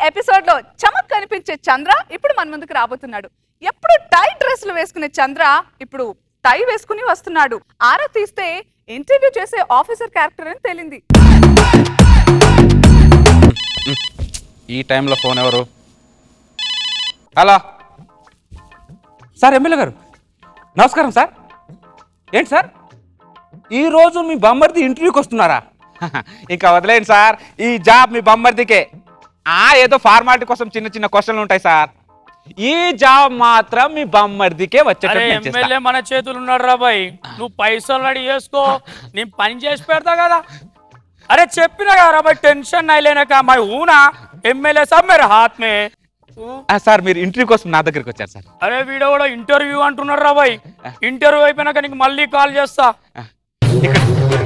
Episode లో చమక్ కనిపించే చంద్ర ఇప్పుడు మన ముందుకు రాబోతున్నాడు ఎప్పుడు టై డ్రెస్సులు వేసుకునే చంద్ర ఇప్పుడు టై వేసుకుని వస్తున్నాడు ఆరా తీస్తే ఇంటర్వ్యూ చేసే ఆఫీసర్ క్యారెక్టర్ అని తేలింది ఈ టైంలో ఫోన్ ఎవరు హలో సార్ ఎమ్మెల్యే గారు నమస్కారం సార్ ఏంటి సార్ ఈరోజు మీ బొమ్మర్ది ఇంటర్వ్యూకి వస్తున్నారా ఇంకా వదిలేండి సార్ ఈ జాబ్ మీ బొమ్మర్దికే ఆ ఏదో ఫార్మాలిటీ కోసం చిన్న చిన్న క్వశ్చన్లు ఉంటాయి సార్ ఈ జాబ్ మాత్రం మీ బొమ్మర్దికే అరే వచ్చేటట్టు నేను చేస్తా. ఎమ్మెల్యే మన చేతులు ఉన్నాడు రా బాయ్ నువ్వు పైసలు రెడీ చేసుకో నేను పని చేసి పెడతా కదా అరే చెప్పినా కదా రా బాయ్ టెన్షన్ నైలేనక మై ఊనా ఎమ్మెల్యే సాబ్ మేరే హాత్ మే ఊ. ఆ, సార్ మీరు ఇంటర్వ్యూ కోసం నా దగ్గరికి వచ్చారు సార్ అరే వీడియో కూడా ఇంటర్వ్యూ అంటున్నాడు రా బాయ్ ఇంటర్వ్యూ అయిపోయినాక నీకు మళ్ళీ కాల్ చేస్తా ఇక్కడ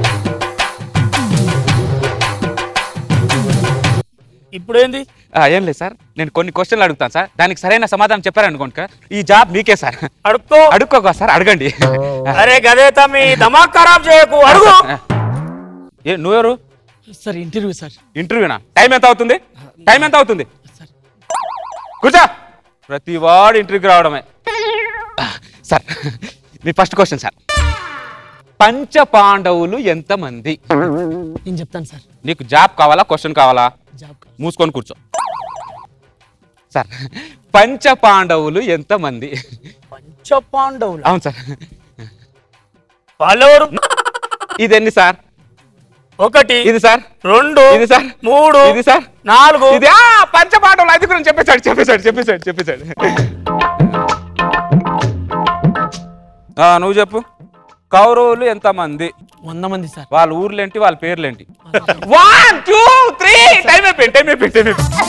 ఇప్పుడు ఏంది ఆ, ఏం లేదు సార్ నేను కొన్ని క్వశ్చన్లు అడుగుతాను సార్ దానికి సరైన సమాధానం చెప్పారనుకోండి సార్ ఈ జాబ్ మీకే సార్ అడుక్కో అడుక్కోగా సార్ అడగండి అరే గదే తమ్మి దమాక్ ఖరాబ్ చేయకు అడుగు ఏ నువ్వెవరు సార్ ఇంటర్వ్యూ సార్ ఇంటర్వ్యూనా టైం ఎంత అవుతుంది టైం ఎంత అవుతుంది కూర్చో ప్రతి వాడు ఇంటర్వ్యూకి రావడమే సార్ మీ ఫస్ట్ క్వశ్చన్ సార్ పంచ పాండవులు ఎంతమంది నేను చెప్తాను సార్ నీకు జాబ్ కావాలా క్వశ్చన్ కావాలా జాబ్ మూసుకొని కూర్చో సార్ పంచ పాండవులు ఎంతమంది పంచ పాండవులు అవును సార్ వాళ్ళెవరు ఇది ఎన్ని సార్ ఒకటి ఇది సార్ రెండు ఇది సార్ మూడు ఇది సార్ నాలుగు ఇది ఆ, పంచ పాండవులు అది గురించి చెప్పేశాడు చెప్పేశాడు చెప్పేశాడు చెప్పేశాడు ఆ, నువ్వు చెప్పు కౌరవులు ఎంతమంది వంద మంది సార్ వాళ్ళ ఊర్లేంటి వాళ్ళ పేర్లేంటి వన్ టూ త్రీ టైం అయిపోయింది టైం అయిపోయింది టైం అయిపోయింది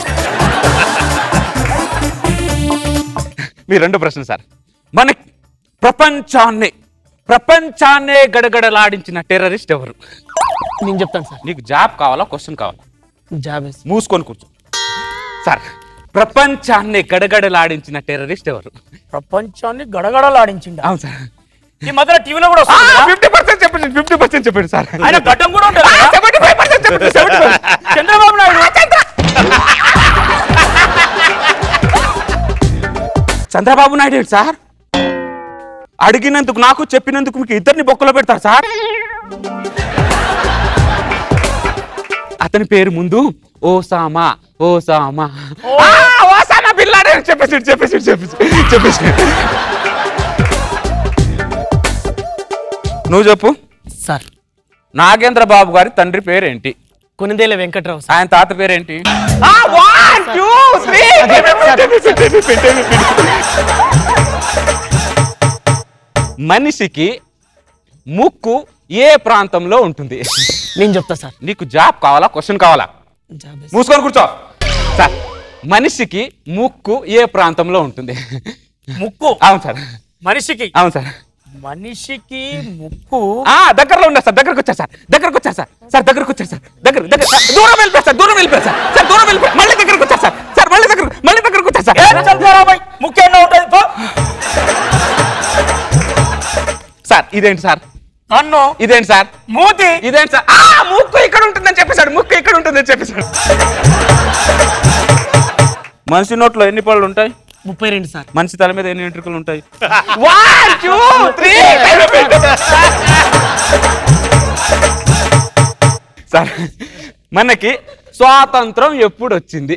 మీ రెండు ప్రశ్న సార్ మన ప్రపంచాన్ని ప్రపంచాన్నే గడగడలాడించిన టెర్రరిస్ట్ ఎవరు నేను చెప్తాను సార్ నీకు జాబ్ కావాలా క్వశ్చన్ కావాలా జాబ్ మూసుకొని కూర్చో సార్ ప్రపంచాన్ని గడగడలాడించిన టెర్రరిస్ట్ ఎవరు ప్రపంచాన్ని గడగడలాడించిండు అవును సార్ ఈ మధ్యలో టీవీలో కూడా వస్తుంది కదా? ఫిఫ్టీ పర్సెంట్ చెప్పండి ఫిఫ్టీ పర్సెంట్ చెప్పండి సార్ ఆయన గడ్డం కూడా ఉంటుంది కదా? సెవెంటీ ఫైవ్ పర్సెంట్ చెప్పండి సెవెంటీ ఫైవ్ చంద్రబాబు నాయుడు చంద్రబాబు నాయుడు ఏంటి సార్ అడిగినందుకు నాకు చెప్పినందుకు మీకు ఇద్దరిని బొక్కలో పెడతారు సార్ అతని పేరు ముందు ఓసామా ఓసామా ఆ, ఓసామా బిల్లాడే చెప్పేసి చెప్పేసి చెప్పేసి చెప్పేసి నువ్వు చెప్పు సార్ నాగేంద్ర బాబు గారి తండ్రి పేరేంటి కొనిదేల వెంకట్రావు సార్ ఆయన తాత పేరేంటి One, two, three. మనిషికి ముక్కు ఏ ప్రాంతంలో ఉంటుంది నేను చెప్తా సార్ నీకు జాబ్ కావాలా క్వశ్చన్ కావాలా జాబ్ మూసుకొని కూర్చో సార్ మనిషికి ముక్కు ఏ ప్రాంతంలో ఉంటుంది ముక్కు అవును సార్ మనిషికి అవును సార్ మనిషికి ముక్కు ఆ దగ్గరలో ఉన్నారు సార్ దగ్గరకు వచ్చారు సార్ దగ్గరకు వచ్చారు సార్ సార్ దగ్గరకు వచ్చారు సార్ దగ్గర దగ్గర సార్, దూరం వెళ్ళిపోయారు సార్ దూరం వెళ్ళిపోయారు సార్ సార్ దూరం వెళ్ళిపోయారు మళ్ళీ దగ్గరకు వచ్చారు సార్ సార్ మళ్ళీ దగ్గర మళ్ళీ దగ్గరకు వచ్చారు సార్ చంద్రబాబు ముక్కు ఎన్నో ఉంటుంది పో. సార్ ఇదేంటి సార్ కన్ను ఇదేంటి సార్ మూతి ఇదేంటి సార్ ఆ ముక్కు ఇక్కడ ఉంటుందని చెప్పేశాడు ముక్కు ఇక్కడ ఉంటుందని చెప్పేశాడు మనిషి నోట్లో ఎన్ని పళ్ళు ఉంటాయి ముప్పై రెండు సార్ మనిషి తల మీద ఎన్ని వెంట్రుకలు ఉంటాయి వన్ టూ త్రీ సార్ మనకి స్వాతంత్రం ఎప్పుడు వచ్చింది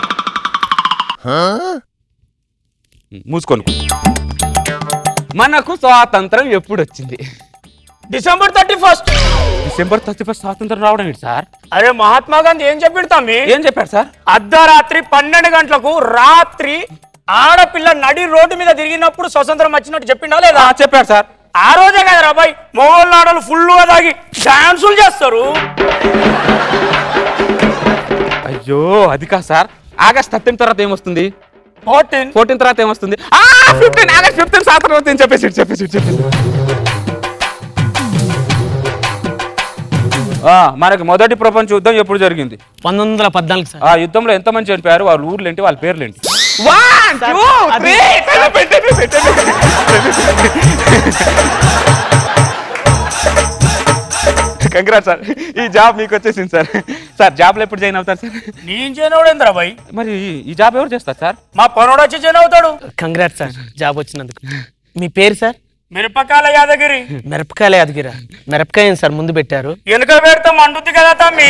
మూసుకొని మనకు స్వాతంత్రం ఎప్పుడు వచ్చింది December thirty first December thirty first స్వాతంత్రం రావడం ఏంటి సార్ అరే మహాత్మా గాంధీ ఏం చెప్పాడు తమ్మి ఏం చెప్పారు సార్ అర్ధరాత్రి పన్నెండు గంటలకు రాత్రి ఆడపిల్ల నడి రోడ్డు మీద తిరిగినప్పుడు స్వతంత్రం వచ్చినట్టు చెప్పిండా లేదా ఆ, చెప్పారు సార్ ఆ రోజే కదా రాబాయ్ మొగోళ్ళు ఆడలు ఫుల్ గా తాగి డాన్సులు చేస్తారు అయ్యో అది కాదు సార్ ఆగస్ట్ థర్టీన్ తర్వాత ఏమొస్తుంది ఫోర్టీన్ ఫోర్టీన్ తర్వాత ఏమొస్తుంది ఫిఫ్టీన్ ఆగస్ట్ ఫిఫ్టీన్ స్వాతంత్రం వచ్చింది చెప్పేసి చెప్పేసి చెప్పేసి ఆ, మనకి మొదటి ప్రపంచ యుద్ధం ఎప్పుడు జరిగింది పంతొమ్మిది వందల పద్నాలుగు సార్ ఆ యుద్ధంలో ఎంత మంది చనిపోయారు వాళ్ళ ఊర్లు ఏంటి వాళ్ళ పేర్లు ఏంటి One, two, three. పెట్టండి, పెట్టండి, పెట్టండి. కంగ్రాట్ సార్ ఈ జాబ్ మీకు వచ్చేసింది సార్ సార్ జాబ్లో ఎప్పుడు జాయిన్ అవుతారు సార్ నేను చేయనోడేంద్రా బాయ్ మరి ఈ- ఈ జాబ్ ఎవరు చేస్తారు సార్ మా పనోడు వచ్చి జాయిన్ అవుతాడు కంగ్రాట్ సార్ జాబ్ వచ్చినందుకు మీ పేరు సార్ మిరపకాయల యాదగిరి మిరపకాయల యాదగిరా మిరపకాయ ఏం సార్ ముందు పెట్టారు వెనుక పెడితే మండుద్ది కదా తమ్మి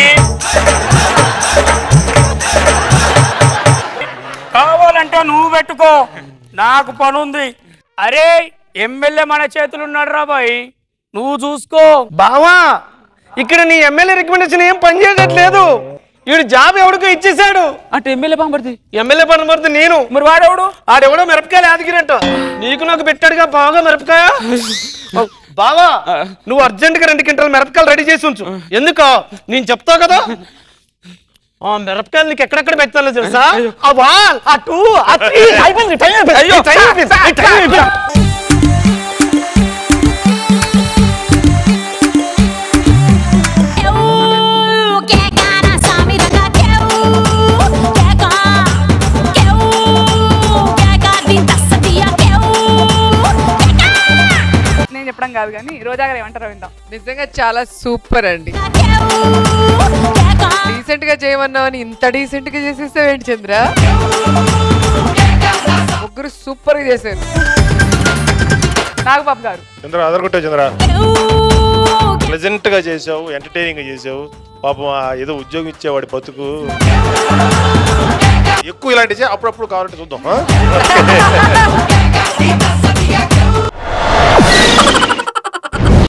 కావాలంటే నువ్వు పెట్టుకో నాకు పని ఉంది అరే ఎమ్మెల్యే మన చేతులు ఉన్నాడు రా బాయ్ నువ్వు చూసుకో బావా ఇక్కడ నీ ఎమ్మెల్యే రికమెండేషన్ ఏం పనిచేయట్లేదు వీడు జాబ్ ఎవడికో ఇచ్చేసాడు అంటే ఎమ్మెల్యే బాంబర్ది ఎమ్మెల్యే పని పడితే నేను మరి వాడెవడు ఆడెవడో మిరపకాయలు యాదగిరంట నీకు నాకు పెట్టాడుగా బాగా మిరపకాయ బావా నువ్వు అర్జెంట్ గా రెండు క్వింటాల మిరపకాయలు రెడీ చేసి ఉంచు ఎందుకో నేను చెప్తావు కదా ఆ మిరపకాయలు నీకు ఎక్కడెక్కడ పెట్టాలో తెలుసా ఆ వాల్ ఆ టూ ఆ త్రీ అయిపోయింది టైం అయిపోయింది అయ్యో, టైం అయిపోయింది టైం అయిపోయింది Eu quer cara sami daga keu quer ka keu quer ka vinda sadia keu నేను చెప్పడం కాదు కానీ రోజా గారు ఏమంటారో విందాం నిజంగా చాలా సూపర్ అండి keu quer ka డీసెంట్ గా చేయమన్నావు అని ఇంత డీసెంట్ గా చేసేస్తావేంటి చంద్ర ముగ్గురు సూపర్ గా చేశారు నాగబాబు గారు చంద్ర అదరగొట్టావు చంద్ర keu ప్లెజెంట్ గా చేసావు ఎంటర్టైనింగ్ గా చేసావు పాపం ఆ ఏదో ఉద్యోగం ఇచ్చేవాడి బతుకు ఎక్కువ ఇలాంటి చేయి, అప్పుడప్పుడు కావాలంటే చూద్దాం ఆ?